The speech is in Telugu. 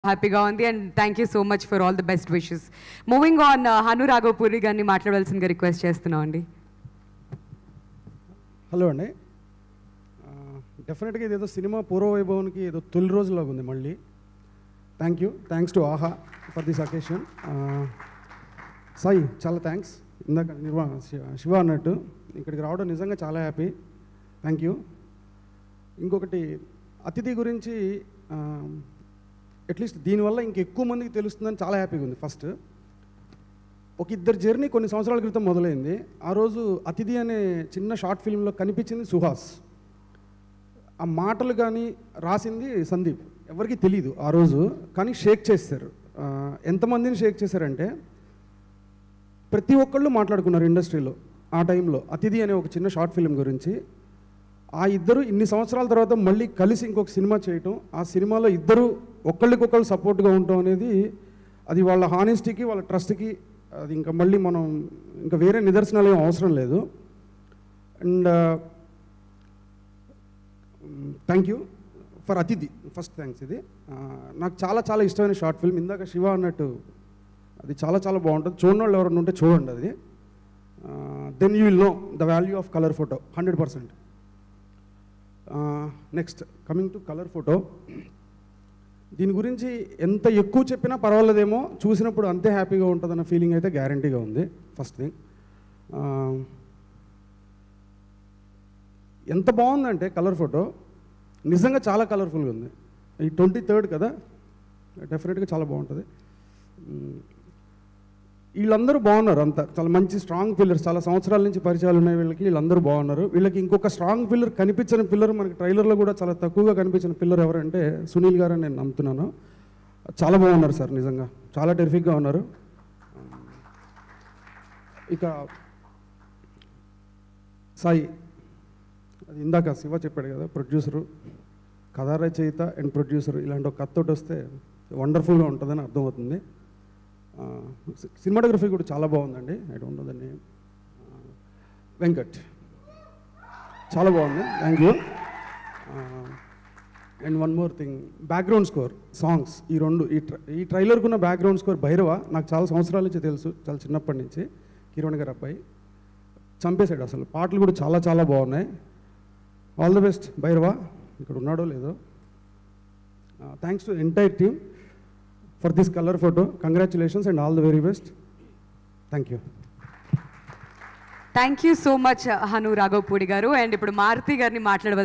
హ్యాపీగా ఉంది and thank you so much for all the best wishes moving on Hanu Raghavapudi గారిని మాట్లాడవలసిందిగా రిక్వెస్ట్ చేస్తున్నాం అండి హలో అండి డెఫినెట్గా ఇదేదో సినిమా పూర్వ వైభవానికి ఏదో తొలి రోజులాగా ఉంది మళ్ళీ thank you thanks to Aha for this occasion Sai చాలా థ్యాంక్స్ ఇందాక నిర్వా శివ శివ అన్నట్టు ఇక్కడికి రావడం నిజంగా చాలా హ్యాపీ థ్యాంక్ యూ ఇంకొకటి అతిథి గురించి అట్లీస్ట్ దీనివల్ల ఇంకెక్కువ మందికి తెలుస్తుందని చాలా హ్యాపీగా ఉంది ఫస్ట్ ఒక ఇద్దరు జర్నీ కొన్ని సంవత్సరాల క్రితం మొదలైంది ఆ రోజు అతిథి అనే చిన్న షార్ట్ ఫిల్మ్లో కనిపించింది సుహాస్ ఆ మాటలు కానీ రాసింది సందీప్ ఎవరికి తెలియదు ఆ రోజు కానీ షేక్ చేస్తారు ఆ, ఎంతమందిని షేక్ చేశారంటే ప్రతి ఒక్కళ్ళు మాట్లాడుకున్నారు ఇండస్ట్రీలో ఆ టైంలో అతిథి అనే ఒక చిన్న షార్ట్ ఫిల్మ్ గురించి ఆ ఇద్దరు ఇన్ని సంవత్సరాల తర్వాత మళ్ళీ కలిసి ఇంకొక సినిమా చేయటం ఆ సినిమాలో ఇద్దరు ఒకళ్ళకొకళ్ళు సపోర్ట్గా ఉండటం అనేది అది వాళ్ళ హానెస్టీకి వాళ్ళ ట్రస్ట్కి అది ఇంకా మళ్ళీ మనం ఇంకా వేరే నిదర్శనాలు ఏం అవసరం లేదు and thank you for Athidhi first thanks ఇది ఆ, నాకు చాలా చాలా ఇష్టమైన షార్ట్ ఫిల్మ్ ఇందాక శివ అన్నట్టు అది చాలా చాలా బాగుంటుంది చూడని వాళ్ళు ఎవరైనా ఉంటే చూడండి అది then you will know the value of colour photo hundred percent next coming to colour photo దీని గురించి ఎంత ఎక్కువ చెప్పినా పర్వాలేదేమో చూసినప్పుడు అంతే హ్యాపీగా ఉంటుందన్న ఫీలింగ్ అయితే గ్యారంటీగా ఉంది ఫస్ట్ థింగ్ ఎంత బాగుందంటే కలర్ ఫోటో నిజంగా చాలా కలర్ఫుల్గా ఉంది ఈ ట్వంటీ థర్డ్ కదా డెఫినెట్గా చాలా బాగుంటుంది మ్, వీళ్ళందరూ బాగున్నారు అంతా చాలా మంచి స్ట్రాంగ్ పిల్లర్స్ చాలా సంవత్సరాల నుంచి పరిచయాలు ఉన్నాయి వీళ్ళకి వీళ్ళందరూ బాగున్నారు వీళ్ళకి ఇంకొక స్ట్రాంగ్ పిల్లర్ కనిపించిన పిల్లర్ మనకి ట్రైలర్లో కూడా చాలా తక్కువగా కనిపించిన పిల్లర్ ఎవరంటే సునీల్ గారు అని నేను నమ్ముతున్నాను చాలా బాగున్నారు సార్ నిజంగా చాలా టెరిఫిక్గా ఉన్నారు ఇక సాయి అది ఇందాక శివ చెప్పాడు కదా ప్రొడ్యూసరు కథా రచయిత అండ్ ప్రొడ్యూసర్ ఇలాంటి ఒక కథతోటి వస్తే వండర్ఫుల్గా ఉంటుందని అర్థమవుతుంది సినిమాటోగ్రఫీ కూడా చాలా బాగుందండి I don't know the name Venkat చాలా బాగుంది thank you and one more thing background score songs ఈ రెండు ఈ ట్ర ఈ ట్రైలర్కి ఉన్న బ్యాక్గ్రౌండ్ స్కోర్ భైరవ నాకు చాలా సంవత్సరాల నుంచి తెలుసు చాలా చిన్నప్పటి నుంచి కిరణ్ గారి అబ్బాయి చంపేశాడు అసలు పాటలు కూడా చాలా చాలా బాగున్నాయి ఆల్ ది బెస్ట్ భైరవ ఇక్కడ ఉన్నాడో లేదో thanks to entire team for this colour photo congratulations and all the very best thank you thank you so much Hanu Raghavapudi గారు అండ్ ఇప్పుడు మారుతి గారిని మాట్లాడవలసి